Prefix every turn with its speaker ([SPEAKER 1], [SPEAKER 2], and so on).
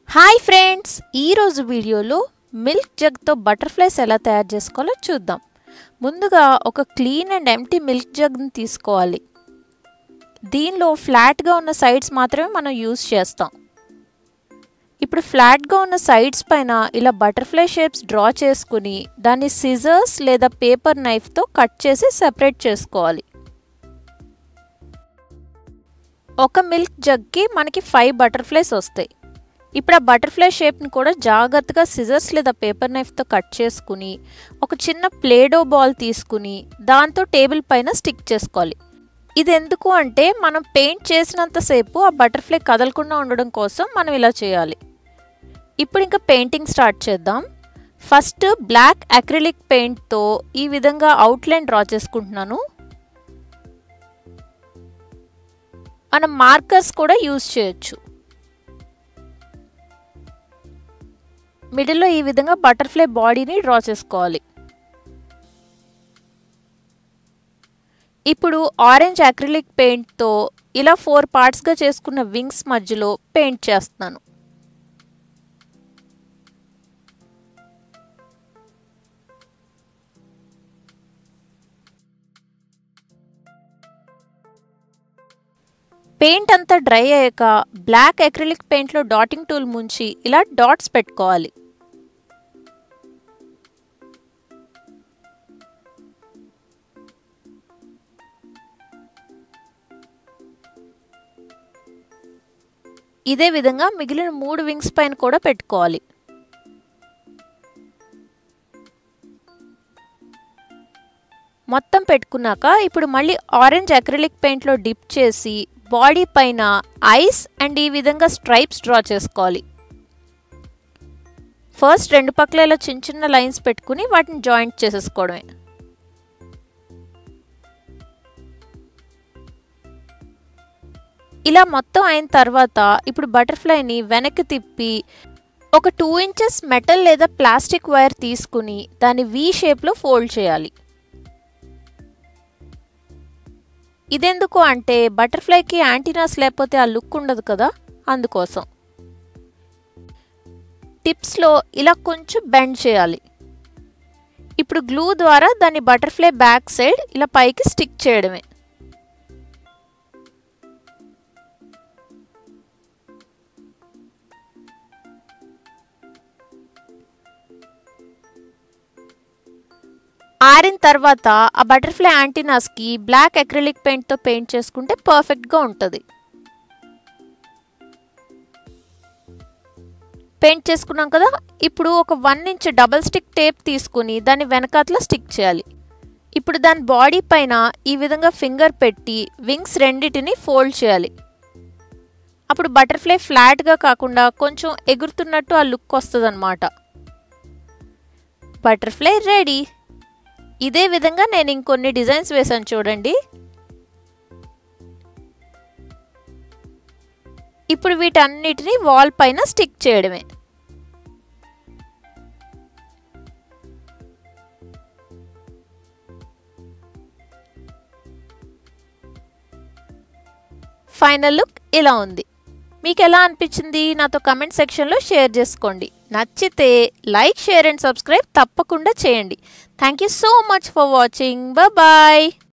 [SPEAKER 1] hi friends ఈరోజు వీడియోలో milk జగ్తో butterflies ఎలా తయారు చేసుకోవాలో చూద్దాం ముందుగా ఒక క్లీన్ అండ్ ఎంటీ మిల్క్ జగ్ని తీసుకోవాలి దీనిలో ఫ్లాట్గా ఉన్న సైడ్స్ మాత్రమే మనం యూస్ చేస్తాం ఇప్పుడు ఫ్లాట్గా ఉన్న సైడ్స్ పైన ఇలా బటర్ఫ్లై షేప్స్ డ్రా చేసుకుని దాన్ని సిజర్స్ లేదా పేపర్ నైఫ్తో కట్ చేసి సెపరేట్ చేసుకోవాలి ఒక మిల్క్ జగ్కి మనకి ఫైవ్ బటర్ఫ్లైస్ వస్తాయి ఇప్పుడు ఆ బటర్ఫ్లై షేప్ని కూడా జాగ్రత్తగా సిజర్స్ లేదా పేపర్ నైఫ్తో కట్ చేసుకుని ఒక చిన్న ప్లేడో బాల్ తీసుకుని దాంతో టేబుల్ పైన స్టిక్ చేసుకోవాలి ఇది ఎందుకు అంటే మనం పెయింట్ చేసినంతసేపు ఆ బటర్ఫ్లై కదలకుండా ఉండడం కోసం మనం ఇలా చేయాలి ఇప్పుడు ఇంకా పెయింటింగ్ స్టార్ట్ చేద్దాం ఫస్ట్ బ్లాక్ అక్రిలిక్ పెయింట్తో ఈ విధంగా అవుట్లైన్ డ్రా చేసుకుంటున్నాను మనం మార్కర్స్ కూడా యూజ్ చేయొచ్చు మిడిల్లో ఈ విధంగా బటర్ఫ్లై బాడీని డ్రా చేసుకోవాలి ఇప్పుడు ఆరెంజ్ అక్రిలిక్ పెయింట్తో ఇలా ఫోర్ పార్ట్స్గా చేసుకున్న వింగ్స్ మధ్యలో పెయింట్ చేస్తున్నాను పెయింట్ అంతా డ్రై అయ్యాక బ్లాక్ అక్రిలిక్ పెయింట్లో డాటింగ్ టూల్ ముంచి ఇలా డాట్స్ పెట్టుకోవాలి ఇదే విధంగా మిగిలిన మూడు వింగ్స్ పైన కూడా పెట్టుకోవాలి మొత్తం పెట్టుకున్నాక ఇప్పుడు మళ్ళీ ఆరెంజ్ అక్రిలిక్ పెయింట్లో డిప్ చేసి బాడీ పైన ఐస్ అండ్ ఈ విధంగా స్ట్రైప్స్ డ్రా చేసుకోవాలి ఫస్ట్ రెండు పక్కల ఇలా చిన్న చిన్న లైన్స్ పెట్టుకుని వాటిని జాయింట్ చేసేసుకోవడమే ఇలా మొత్తం అయిన తర్వాత ఇప్పుడు బటర్ఫ్లైని వెనక్కి తిప్పి ఒక టూ ఇంచెస్ మెటల్ లేదా ప్లాస్టిక్ వైర్ తీసుకుని దాన్ని వీ షేప్లో ఫోల్డ్ చేయాలి ఇదెందుకు అంటే బటర్ఫ్లైకి యాంటీనాస్ లేకపోతే ఆ లుక్ ఉండదు కదా అందుకోసం టిప్స్లో ఇలా కొంచెం బెండ్ చేయాలి ఇప్పుడు గ్లూ ద్వారా దాన్ని బటర్ఫ్లై బ్యాక్ సైడ్ ఇలా పైకి స్టిక్ చేయడమే ఆరిన తర్వాత ఆ బటర్ఫ్లై యాంటీనాస్కి బ్లాక్ అక్రిలిక్ పెయింట్తో పెయింట్ చేసుకుంటే పర్ఫెక్ట్గా ఉంటుంది పెయింట్ చేసుకున్నాం కదా ఇప్పుడు ఒక one inch double stick tape తీసుకుని దాన్ని వెనకాతల స్టిక్ చేయాలి ఇప్పుడు దాని బాడీ పైన ఈ విధంగా ఫింగర్ పెట్టి వింగ్స్ రెండిటిని ఫోల్డ్ చేయాలి అప్పుడు బటర్ఫ్లై ఫ్లాట్గా కాకుండా కొంచెం ఎగురుతున్నట్టు ఆ లుక్ వస్తుంది అనమాట బటర్ఫ్లై రెడీ ఇదే విధంగా నేను ఇంకొన్ని డిజైన్స్ వేసాను చూడండి ఇప్పుడు వీటన్నిటిని వాల్ పైన స్టిక్ చేయడమే ఫైనల్ లుక్ ఇలా ఉంది మీకు ఎలా అనిపించింది నాతో కమెంట్ సెక్షన్లో షేర్ చేసుకోండి నచ్చితే లైక్ షేర్ అండ్ సబ్స్క్రైబ్ తప్పకుండా చేయండి thank you so much for watching bye